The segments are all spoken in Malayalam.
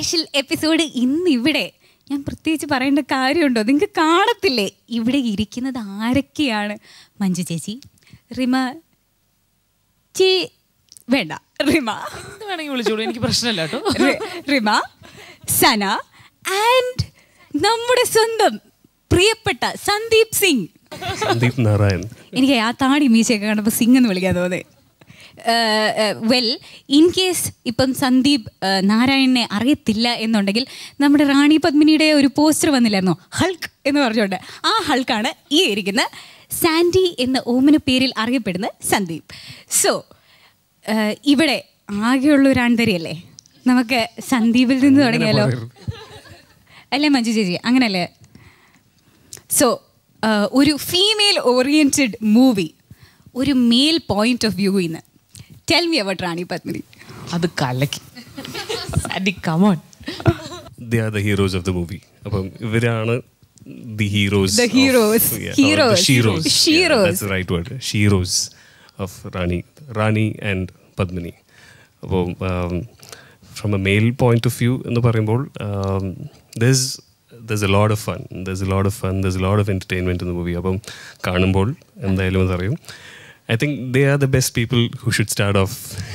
സ്പെഷ്യൽ എപ്പിസോഡ് ഇന്ന് ഇവിടെ ഞാൻ പ്രത്യേകിച്ച് പറയേണ്ട കാര്യമുണ്ടോ നിങ്ങൾക്ക് കാണത്തില്ലേ ഇവിടെ ഇരിക്കുന്നത് ആരൊക്കെയാണ് മഞ്ജു ചേച്ചി റിമ ചേ വേണ്ട റിമ എന്ത് വേണമെങ്കിൽ വിളിച്ചോളൂ എനിക്ക് പ്രശ്നമില്ല കേട്ടോ റി- റിമ സന ആൻഡ് നമ്മുടെ സ്വന്തം പ്രിയപ്പെട്ട സന്ദീപ് സിംഗ് സന്ദീപ് നാരായൺ എനിക്ക് ആ താടി മീശയൊക്കെ കണ്ടപ്പോൾ സിംഗ് എന്ന് വിളിക്കാൻ തോന്നി വെൽ ഇൻ കേസ് ഇപ്പം സന്ദീപ് ഏഹ്, നാരായണനെ അറിയത്തില്ല എന്നുണ്ടെങ്കിൽ നമ്മുടെ റാണി പത്മിനിയുടെ ഒരു പോസ്റ്റർ വന്നില്ലായിരുന്നോ ഹൾക്ക് എന്ന് പറഞ്ഞുകൊണ്ട് ആ ഹൾക്കാണ് ഈ ഇരിക്കുന്ന സാൻഡി എന്ന ഓമന പേരിൽ അറിയപ്പെടുന്ന സന്ദീപ് സോ ഇവിടെ ആകെയുള്ള ഒരു ആൺതരിയല്ലേ നമുക്ക് സന്ദീപിൽ നിന്ന് തുടങ്ങിയാലോ അല്ലേ മഞ്ജു ചേച്ചി അങ്ങനല്ലേ സോ ഒരു ഫീമെയിൽ ഓറിയൻറ്റഡ് മൂവി ഒരു മെയിൽ പോയിന്റ് ഓഫ് വ്യൂവിൽ നിന്ന് tell me about Rani Padmini അത് കലക്കി Sandy come on the are the heroes of the movie അപ്പം ഇവരാണ് the heroes The heroes. Heroes. Sheroes Sheroes. Right word sheroes of Rani Rani and Padmini അപ്പോൾ from a male point of view എന്ന് പറയുമ്പോൾ does does a load of fun does a load of fun does a load of entertainment എന്ന മൂവി അപ്പം കാണുമ്പോൾ എന്തായാലും അതറിയും I think they are the best people who should start off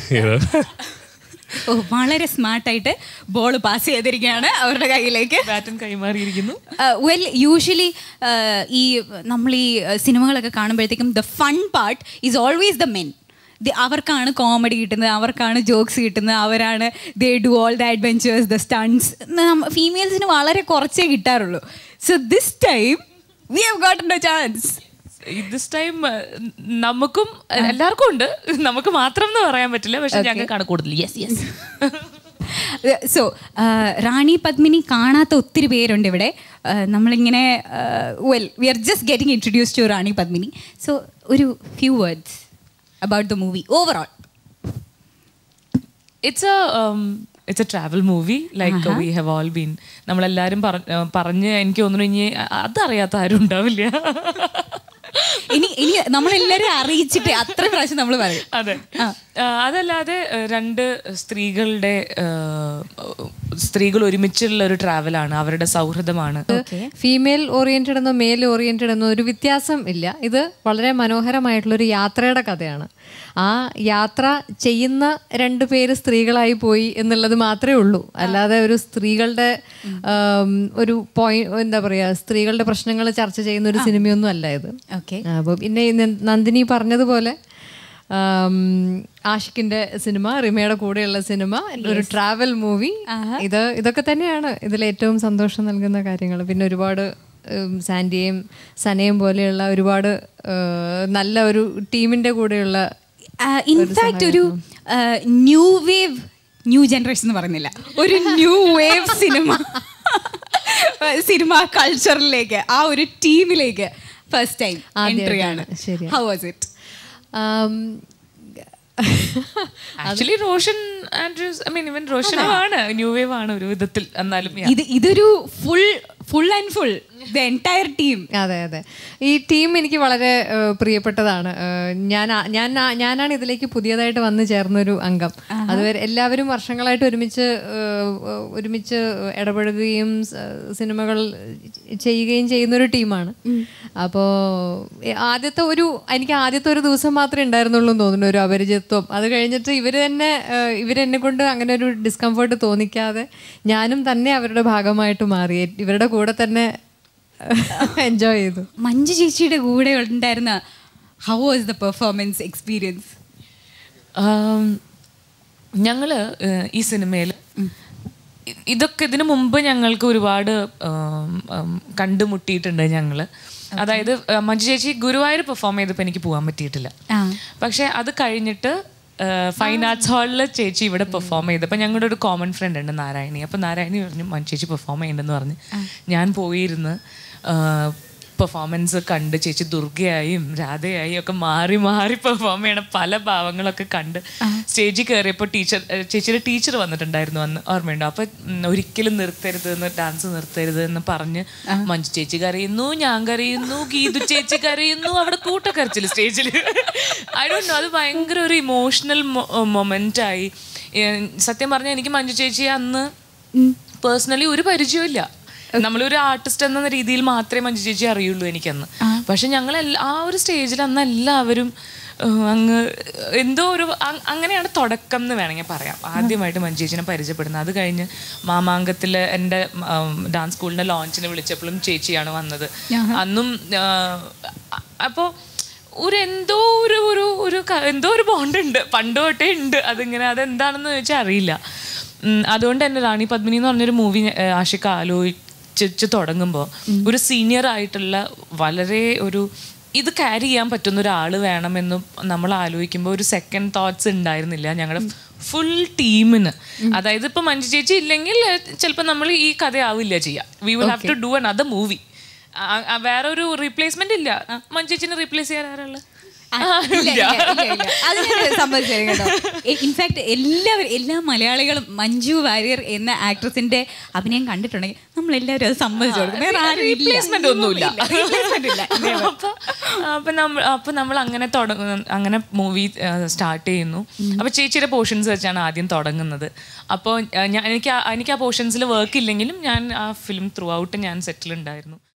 oh വളരെ സ്മാർട്ടായിട്ട് ബോൾ പാസ് ചെയ്തിരിക്കുകയാണ് അവരുടെ കയ്യിലേക്ക് ബാറ്റൻ കൈമാറിയിരിക്കുന്നു വെൽ യൂഷ്വലി ഈ നമ്മൾ ഈ uh, സിനിമകളൊക്കെ കാണുമ്പോഴത്തേക്കും the fun part is always the men അവർക്കാണ് കോമഡി കിട്ടുന്നത് അവർക്കാണ് ജോക്സ് കിട്ടുന്നത് അവരാണ് they do all the adventures the stunts ഫീമെയിൽസിന് വളരെ കുറച്ചേ കിട്ടാറുള്ളൂ so this time we have gotten a chance this time നമുക്കും എല്ലാവർക്കും ഉണ്ട് നമുക്ക് മാത്രം എന്ന് പറയാൻ പറ്റില്ല പക്ഷെ ഞങ്ങൾക്കാണ് കൂടുതൽ yes yes so Rani Padmini കാണാത്ത ഒത്തിരി പേരുണ്ട് ഇവിടെ Uh, നമ്മളിങ്ങനെ well we are just getting introduce to Rani Padmini so ഒരു few words about the movie overall it's a it's a travel movie like we have all been നമ്മളെല്ലാവരും പറഞ്ഞ- ഏർ പറഞ്ഞ് എനിക്ക് തോന്നുന്നു ഇനി അതറിയാത്ത ആരും ഉണ്ടാവില്ല ഇനി ഇനി നമ്മളെല്ലാവരും അറിയിച്ചിട്ട് അത്ര പ്രാവശ്യം നമ്മൾ പറയും അതെ ആ, അതല്ലാതെ ഏർ, രണ്ട് സ്ത്രീകളുടെ ഏർ, സ്ത്രീകൾ ഒരുമിച്ചുള്ള ഒരു ട്രാവലാണ് അവരുടെ സൗഹൃദമാണ് ഫീമെയിൽ ഓറിയന്റഡ് എന്നോ മെയിൽ ഓറിയന്റഡ് എന്നോ ഒരു വ്യത്യാസം ഇല്ല ഇത് വളരെ മനോഹരമായിട്ടുള്ള ഒരു യാത്രയുടെ കഥയാണ് ആ യാത്ര ചെയ്യുന്ന രണ്ട് പേര് സ്ത്രീകളായി പോയി എന്നുള്ളത് മാത്രമേ ഉള്ളൂ അല്ലാതെ ഒരു സ്ത്രീകളുടെ ആം, ഒരു പോയിന്റ് എന്താ പറയാ സ്ത്രീകളുടെ പ്രശ്നങ്ങൾ ചർച്ച ചെയ്യുന്ന ഒരു സിനിമയൊന്നും അല്ല ഇത് ഓക്കെ അപ്പോൾ പിന്നെ ഈ ന- നന്ദിനി പറഞ്ഞതുപോലെ ആം, ആഷിഖിന്റെ സിനിമ റിമയുടെ കൂടെയുള്ള സിനിമ ഒരു ട്രാവൽ മൂവി ഇത് ഇതൊക്കെ തന്നെയാണ് ഇതിൽ ഏറ്റവും സന്തോഷം നൽകുന്ന കാര്യങ്ങൾ പിന്നെ ഒരുപാട് ഉം, സാൻഡിയെയും സനയും പോലെയുള്ള ഒരുപാട് ഏഹ്, നല്ല ഒരു ടീമിന്റെ കൂടെയുള്ള ഇൻഫാക്ട് ഒരു ന്യൂ വേവ് ന്യൂ ജനറേഷൻ എന്ന് പറയുന്നില്ല ഒരു ന്യൂ വേവ് സിനിമ സിനിമ കൾച്ചറിലേക്ക് ആ ഒരു ടീമിലേക്ക് ഫസ്റ്റ് ടൈം എൻട്രി ആണ് ശരിയാ. How was it um, actually Roshan Andrews I mean ഇവൻ റോഷനുമാണ് ന്യൂ വേവ് ആണ് ഒരു വിധത്തിൽ എന്നാലും yeah. ഇത് ഇതൊരു full full and full the entire team അതെ അതെ ഈ ടീം എനിക്ക് വളരെ ഏഹ്, പ്രിയപ്പെട്ടതാണ് ഏഹ്, ഞാൻ ആ- ഞാൻ ആ- ഞാനാണ് ഇതിലേക്ക് പുതിയതായിട്ട് വന്നു ചേർന്നൊരു അംഗം അതുവരെ എല്ലാവരും വർഷങ്ങളായിട്ട് ഒരുമിച്ച് ഏഹ്, ഒരുമിച്ച് ഇടപെടുകയും സ- സിനിമകൾ ചെയ്യുകയും ചെയ്യുന്നൊരു ടീമാണ് അപ്പോൾ ആദ്യത്തെ ഒരു എനിക്ക് ആദ്യത്തെ ഒരു ദിവസം മാത്രമേ ഉണ്ടായിരുന്നുള്ളൂ എന്ന് തോന്നുന്നു ഒരു അപരിചിത്വം അത് കഴിഞ്ഞിട്ട് ഇവർ തന്നെ ഏഹ്, ഇവരെന്നെ കൊണ്ട് അങ്ങനെ ഒരു ഡിസ്കംഫർട്ട് തോന്നിക്കാതെ ഞാനും തന്നെ അവരുടെ ഭാഗമായിട്ട് മാറി ഇവരുടെ കൂടെ തന്നെ എൻജോയ് ചെയ്തു മഞ്ജു ചേച്ചിയുടെ കൂടെ ഉണ്ടായിരുന്ന how was the performance experience um, ഞങ്ങള് ഏഹ്, ഈ സിനിമയിൽ ഇതൊക്കെ ഇതിനു മുമ്പ് ഞങ്ങൾക്ക് ഒരുപാട് ആം, ആം, കണ്ടുമുട്ടിയിട്ടുണ്ട് ഞങ്ങള് അതായത് ഏഹ്, മഞ്ജു ചേച്ചി ഗുരുവായൂർ പെർഫോം ചെയ്തപ്പോൾ എനിക്ക് പോകാൻ പറ്റിയിട്ടില്ല ആ. പക്ഷെ അത് കഴിഞ്ഞിട്ട് ഫൈൻ ആർട്സ് ഹാളിൽ ചേച്ചി ഇവിടെ പെർഫോം ചെയ്തപ്പോൾ ഞങ്ങളുടെ ഒരു കോമൺ ഫ്രണ്ട് ഉണ്ട് നാരായണി അപ്പോൾ നാരായണി പറഞ്ഞു മഞ്ജു ചേച്ചി പെർഫോം ചെയ്യുന്നുണ്ടെന്ന് പറഞ്ഞ് ഞാൻ പോയിരുന്ന് പെർഫോമൻസ് കണ്ട് ചേച്ചി ദുർഗയായും രാധയായും ഒക്കെ മാറി മാറി പെർഫോം ചെയ്യണ പല ഭാവങ്ങളൊക്കെ കണ്ട് സ്റ്റേജിൽ കയറിയപ്പോൾ ടീച്ചർ ചേച്ചിയുടെ ടീച്ചർ വന്നിട്ടുണ്ടായിരുന്നു അന്ന് ഓർമ്മയുണ്ടോ അപ്പൊ ഉം, ഒരിക്കലും നിർത്തരുത് എന്ന് ഡാൻസ് നിർത്തരുത് എന്ന് പറഞ്ഞ് മഞ്ജു ചേച്ചി കരയുന്നു ഞാൻ കരയുന്നു ഗീതു ചേച്ചി കരയുന്നു അവിടെ കൂട്ടക്കരച്ചില് സ്റ്റേജിൽ ഐ ഡോണ്ട് നോ അത് ഭയങ്കര ഒരു ഇമോഷണൽ മൊമെന്റ് ആയി ഏഹ്, സത്യം പറഞ്ഞാൽ എനിക്ക് മഞ്ജു ചേച്ചി അന്ന് പേഴ്സണലി ഒരു പരിചയമില്ല നമ്മളൊരു ആർട്ടിസ്റ്റ് എന്ന രീതിയിൽ മാത്രമേ മഞ്ജു ചേച്ചി അറിയുള്ളൂ എനിക്കന്ന് പക്ഷെ ഞങ്ങൾ ആ ഒരു സ്റ്റേജിൽ അന്ന് എല്ലാവരും ഏഹ്, അങ്ങ് എന്തോ ഒരു അ- അങ്ങനെയാണ് തുടക്കം എന്ന് വേണമെങ്കിൽ പറയാം ആദ്യമായിട്ട് മഞ്ജു ചേച്ചിനെ പരിചയപ്പെടുന്നത് അത് കഴിഞ്ഞ് മാമാങ്കത്തിൽ എൻ്റെ ഡാൻസ് സ്കൂളിൻ്റെ ലോഞ്ചിന് വിളിച്ചപ്പോഴും ചേച്ചിയാണ് വന്നത് അന്നും അപ്പോൾ ഒരു എന്തോ ഒരു ഒരു ഒരു ക- എന്തോ ഒരു ബോണ്ട് ഉണ്ട് പണ്ട് തൊട്ടേ ഉണ്ട് അതിങ്ങനെ അതെന്താണെന്ന് ചോദിച്ചാൽ അറിയില്ല ഉം, അതുകൊണ്ട് തന്നെ റാണി പത്മിനി എന്ന് പറഞ്ഞൊരു മൂവി ആഷിക്ക് ആലോചിച്ച് തുടങ്ങുമ്പോൾ ഒരു സീനിയർ ആയിട്ടുള്ള വളരെ ഒരു ഇത് ക്യാരി ചെയ്യാൻ പറ്റുന്ന ഒരാൾ വേണമെന്ന് നമ്മൾ ആലോചിക്കുമ്പോൾ ഒരു സെക്കൻഡ് തോട്ട്സ് ഉണ്ടായിരുന്നില്ല ഞങ്ങളുടെ ഫുൾ ടീമിന് അതായത് ഇപ്പൊ മഞ്ജു ചേച്ചി ഇല്ലെങ്കിൽ ചിലപ്പോൾ നമ്മൾ ഈ കഥയാവില്ല ചെയ്യാം we will have to do an other movie വേറെ ഒരു റീപ്ലേസ്മെന്റ് ഇല്ല മഞ്ജു ചേച്ചിനെ റീപ്ലേസ് ചെയ്യാൻ ആരാള് ഇല്ല, ഇല്ല, ഇല്ല, ഇല്ല. അത് ഞാൻ സമ്മതിച്ചു കേട്ടോ ഇൻഫാക്ട് എല്ലാവരും എല്ലാ മലയാളികളും മഞ്ജു വാര്യർ എന്ന ആക്ട്രസിന്റെ അഭിനയം കണ്ടിട്ടുണ്ടെങ്കിൽ നമ്മൾ എല്ലാവരും അത് സമ്മതിച്ചു കൊടുക്കും വേറെ ആരും ഇല്ല. റീപ്ലേസ്മെന്റ് ഒന്നുമില്ല Replacement ഇല്ല. അപ്പൊ അപ്പൊ നമ്മൾ അപ്പൊ നമ്മൾ അങ്ങനെ തുടങ്ങ അങ്ങനെ മൂവി സ്റ്റാർട്ട് ചെയ്യുന്നു അപ്പൊ ചേച്ചിയുടെ പോർഷൻസ് വെച്ചാണ് ആദ്യം തുടങ്ങുന്നത് അപ്പോൾ ഞാൻ എനിക്ക് ആ- എനിക്ക് ആ പോർഷൻസിൽ വർക്ക് ഇല്ലെങ്കിലും ഞാൻ ആ ഫിലിം ത്രൂ ഔട്ട് ഞാൻ സെറ്റിൽ ഉണ്ടായിരുന്നു